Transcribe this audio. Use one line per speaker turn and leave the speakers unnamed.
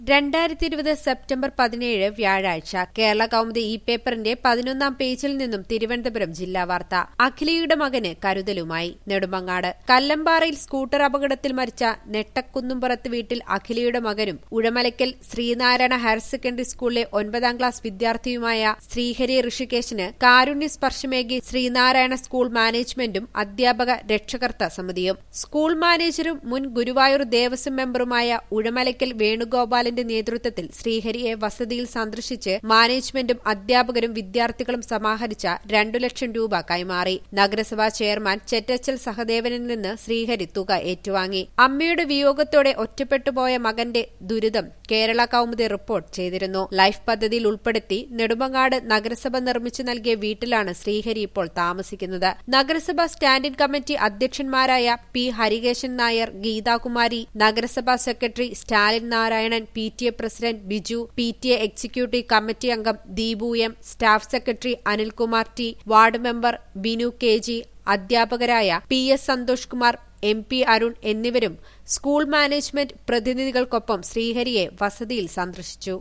രണ്ടായിരത്തി ഇരുപത് സെപ്റ്റംബർ പതിനേഴ് വ്യാഴാഴ്ച കേരള കൗമുദി ഇ പേപ്പറിന്റെ പതിനൊന്നാം പേജിൽ നിന്നും തിരുവനന്തപുരം ജില്ലാ വാർത്ത അഖിലയുടെ മകന് കരുതലുമായി നെടുമങ്ങാട് കല്ലമ്പാറയിൽ സ്കൂട്ടർ അപകടത്തിൽ മരിച്ച നെട്ടക്കുന്നുംപുറത്ത് വീട്ടിൽ അഖിലയുടെ മകനും ഉഴമലയ്ക്കൽ ശ്രീനാരായണ ഹയർ സെക്കൻഡറി സ്കൂളിലെ ഒൻപതാം ക്ലാസ് വിദ്യാർത്ഥിയുമായ ശ്രീഹരി ഋഷികേശിന് കാരുണ്യ സ്പർശമേകി ശ്രീനാരായണ സ്കൂൾ മാനേജ്മെന്റും അധ്യാപക രക്ഷകർത്ത സമിതിയും സ്കൂൾ മാനേജരും മുൻ ഗുരുവായൂർ ദേവസ്വം മെമ്പറുമായ ഉഴമലയ്ക്കൽ വേണുഗോപാലന്റെ നേതൃത്വത്തിൽ ശ്രീഹരിയെ വസതിയിൽ സന്ദർശിച്ച് മാനേജ്മെന്റും അധ്യാപകരും വിദ്യാർത്ഥികളും സമാഹരിച്ച രണ്ടു ലക്ഷം രൂപ കൈമാറി നഗരസഭാ ചെയർമാൻ ചെറ്റച്ചൽ സഹദേവനിൽ നിന്ന് ശ്രീഹരി തുക ഏറ്റുവാങ്ങി അമ്മയുടെ വിയോഗത്തോടെ ഒറ്റപ്പെട്ടുപോയ മകന്റെ ദുരിതം കേരള കൌമുദി റിപ്പോർട്ട് ചെയ്തിരുന്നു ലൈഫ് പദ്ധതിയിൽ ഉൾപ്പെടുത്തി നെടുമങ്ങാട് നഗരസഭ നിർമ്മിച്ചു നൽകിയ വീട്ടിലാണ് ശ്രീഹരി ഇപ്പോൾ താമസിക്കുന്നത് നഗരസഭാ സ്റ്റാൻഡിംഗ് കമ്മിറ്റി അധ്യക്ഷന്മാരായ പി ഹരികേശൻ നായർ ഗീതാകുമാരി നഗരസഭാ secretary Stalin Narayanan P T A president Biju P T A executive committee അംഗം Deepu M staff secretary Anilkumar T ward member Binu K G അധ്യാപകരായ P S Santhosh Kumar M P Arun എന്നിവരും സ്കൂൾ മാനേജ്മെന്റ് പ്രതിനിധികൾക്കൊപ്പം ശ്രീഹരിയെ വസതിയിൽ സന്ദർശിച്ചു